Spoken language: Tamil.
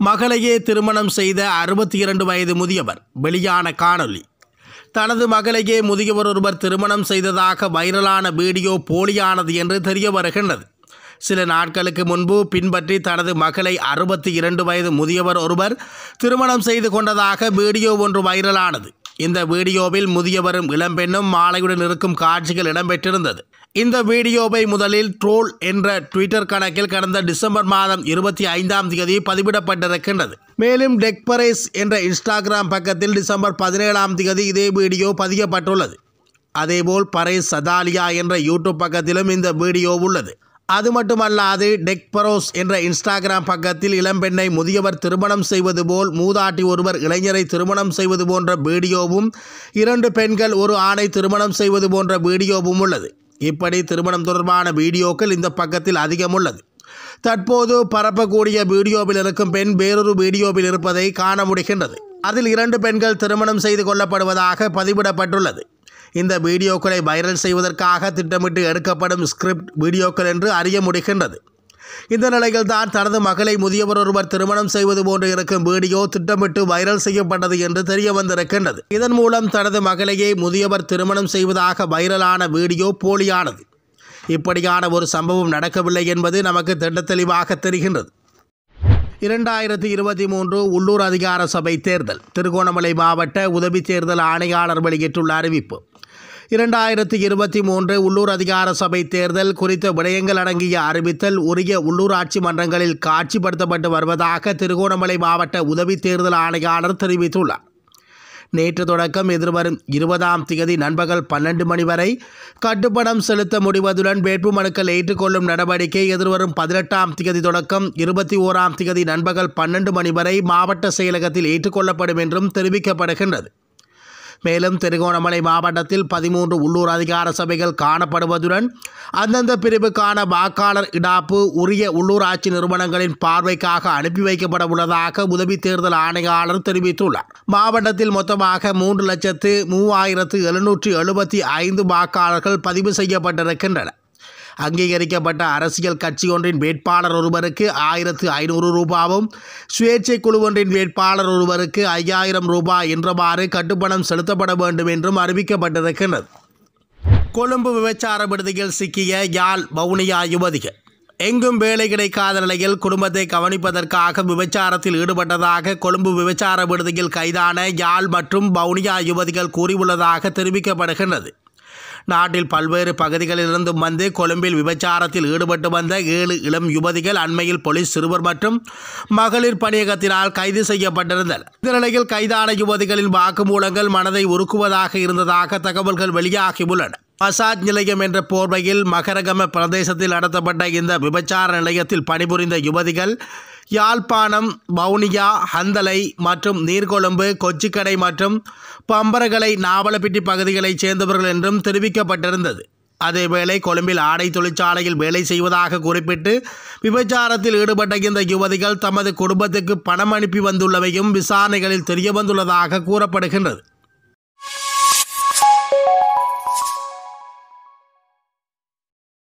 மகளையே திருமணம் செய்த அறுபத்தி இரண்டு வயது முதியவர் வெளியான காணொளி தனது மகளையே முதியவர் ஒருவர் திருமணம் செய்ததாக வைரலான வீடியோ போலியானது என்று தெரிய வருகின்றது சில நாட்களுக்கு முன்பு பின்பற்றி தனது மகளை அறுபத்தி இரண்டு வயது முதியவர் ஒருவர் திருமணம் செய்து கொண்டதாக வீடியோ ஒன்று வைரலானது இந்த வீடியோவில் முதியவரும் இளம்பெண்ணும் மாலையுடன் இருக்கும் காட்சிகள் இடம்பெற்றிருந்தது இந்த வீடியோவை முதலில் ட்ரோல் என்ற ட்விட்டர் கணக்கில் கடந்த டிசம்பர் மாதம் இருபத்தி ஐந்தாம் தேதி பதிவிடப்பட்டிருக்கின்றது மேலும் டெக்பரேஸ் என்ற இன்ஸ்டாகிராம் பக்கத்தில் டிசம்பர் பதினேழாம் தேதி இதே வீடியோ பதியப்பட்டுள்ளது அதேபோல் பரேஸ் சதாலியா என்ற யூடியூப் பக்கத்திலும் இந்த வீடியோ உள்ளது அது மட்டுமல்லாது டெக்பரோஸ் என்ற இன்ஸ்டாகிராம் பக்கத்தில் இளம்பெண்ணை முதியவர் திருமணம் செய்வது போல் மூதாட்டி ஒருவர் இளைஞரை திருமணம் செய்வது போன்ற வீடியோவும் இரண்டு பெண்கள் ஒரு ஆணை திருமணம் செய்வது போன்ற வீடியோவும் உள்ளது இப்படி திருமணம் தொடர்பான வீடியோக்கள் இந்த பக்கத்தில் அதிகம் உள்ளது தற்போது பரப்பக்கூடிய வீடியோவில் இருக்கும் பெண் வேறொரு வீடியோவில் இருப்பதை காண முடிகின்றது அதில் இரண்டு பெண்கள் திருமணம் செய்து கொள்ளப்படுவதாக பதிவிடப்பட்டுள்ளது இந்த வீடியோக்களை வைரல் செய்வதற்காக திட்டமிட்டு எடுக்கப்படும் ஸ்கிரிப்ட் வீடியோக்கள் என்று அறிய முடிகின்றது இந்த நிலையில் தான் தனது மகளை முதியவர் ஒருவர் திருமணம் செய்வது போன்று இருக்கும் வீடியோ திட்டமிட்டு வைரல் செய்யப்பட்டது என்று தெரிய வந்திருக்கின்றது இதன் மூலம் தனது மகளையே முதியவர் திருமணம் செய்வதாக வைரலான வீடியோ போலியானது இப்படியான ஒரு சம்பவம் நடக்கவில்லை என்பது நமக்கு திட்டத்தெளிவாக தெரிகின்றது இரண்டாயிரத்தி இருபத்தி மூன்று உள்ளூர் அதிகார சபை தேர்தல் திருகோணமலை மாவட்ட உதவி தேர்தல் ஆணையாளர் வெளியிட்டுள்ள அறிவிப்பு இரண்டாயிரத்தி இருபத்தி மூன்று உள்ளூர் அதிகார சபை தேர்தல் குறித்த விடயங்கள் அடங்கிய அறிவித்தல் உரிய உள்ளூராட்சி மன்றங்களில் காட்சிப்படுத்தப்பட்டு வருவதாக திருகோணமலை மாவட்ட உதவி தேர்தல் ஆணையாளர் தெரிவித்துள்ளார் நேற்று தொடக்கம் எதிர்வரும் இருபதாம் தேதி நண்பகல் பன்னெண்டு மணி வரை கட்டுப்பணம் செலுத்த முடிவதுடன் வேட்புமனுக்கள் ஏற்றுக்கொள்ளும் நடவடிக்கை எதிர்வரும் பதினெட்டாம் தேதி தொடக்கம் இருபத்தி ஓராம் தேதி நண்பகல் பன்னெண்டு மணி வரை மாவட்ட செயலகத்தில் ஏற்றுக்கொள்ளப்படும் என்றும் தெரிவிக்கப்படுகின்றது மேலும் திருகோணமலை மாவட்டத்தில் பதிமூன்று உள்ளூர் அதிகார சபைகள் காணப்படுவதுடன் அந்தந்த பிரிவுக்கான வாக்காளர் இடாப்பு உரிய உள்ளூராட்சி நிறுவனங்களின் பார்வைக்காக அனுப்பி வைக்கப்பட உள்ளதாக உதவி தேர்தல் ஆணையாளர் தெரிவித்துள்ளார் மாவட்டத்தில் மொத்தமாக மூன்று லட்சத்து மூவாயிரத்து எழுநூற்றி எழுபத்தி ஐந்து வாக்காளர்கள் பதிவு செய்யப்பட்டிருக்கின்றனர் அங்கீகரிக்கப்பட்ட அரசியல் கட்சி ஒன்றின் வேட்பாளர் ஒருவருக்கு ஆயிரத்து ஐநூறு ரூபாவும் சுயேட்சை குழு ஒன்றின் வேட்பாளர் ஒருவருக்கு ஐயாயிரம் ரூபாய் என்றவாறு கட்டுப்பணம் செலுத்தப்பட வேண்டும் என்றும் அறிவிக்கப்பட்டிருக்கின்றது கொழும்பு விபச்சார விடுதியில் சிக்கிய யாழ் வவுனியா யுவதிகள் எங்கும் வேலை கிடைக்காத நிலையில் குடும்பத்தை கவனிப்பதற்காக விபச்சாரத்தில் ஈடுபட்டதாக கொழும்பு விபச்சார விடுதியில் கைதான யாழ் மற்றும் வவுனியா யுவதிகள் கூறியுள்ளதாக தெரிவிக்கப்படுகின்றது நாட்டில் பல்வேறு பகுதிகளிலிருந்தும் வந்து கொழும்பில் விபச்சாரத்தில் ஈடுபட்டு வந்த ஏழு இளம் யுவதிகள் அண்மையில் போலீஸ் சிறுவர் மற்றும் மகளிர் பணியகத்தினால் கைது செய்யப்பட்டிருந்தனர் இந்த நிலையில் கைதான யுவதிகளின் வாக்குமூலங்கள் மனதை உருக்குவதாக இருந்ததாக தகவல்கள் வெளியாகியுள்ளன மசாஜ் நிலையம் என்ற போர்வையில் மகரகம பிரதேசத்தில் நடத்தப்பட்ட இந்த விபச்சார நிலையத்தில் பணிபுரிந்த யுவதிகள் யாழ்ப்பாணம் வவுனியா ஹந்தலை மற்றும் நீர்கொழும்பு கொச்சிக்கடை மற்றும் பம்பரகலை நாவலப்பிட்டி பகுதிகளைச் சேர்ந்தவர்கள் என்றும் தெரிவிக்கப்பட்டிருந்தது அதேவேளை கொழும்பில் ஆடை தொழிற்சாலையில் வேலை செய்வதாக குறிப்பிட்டு விபச்சாரத்தில் ஈடுபட்ட இந்த யுவதிகள் தமது குடும்பத்துக்கு பணம் அனுப்பி வந்துள்ளவையும் விசாரணைகளில் தெரிய வந்துள்ளதாக கூறப்படுகின்றது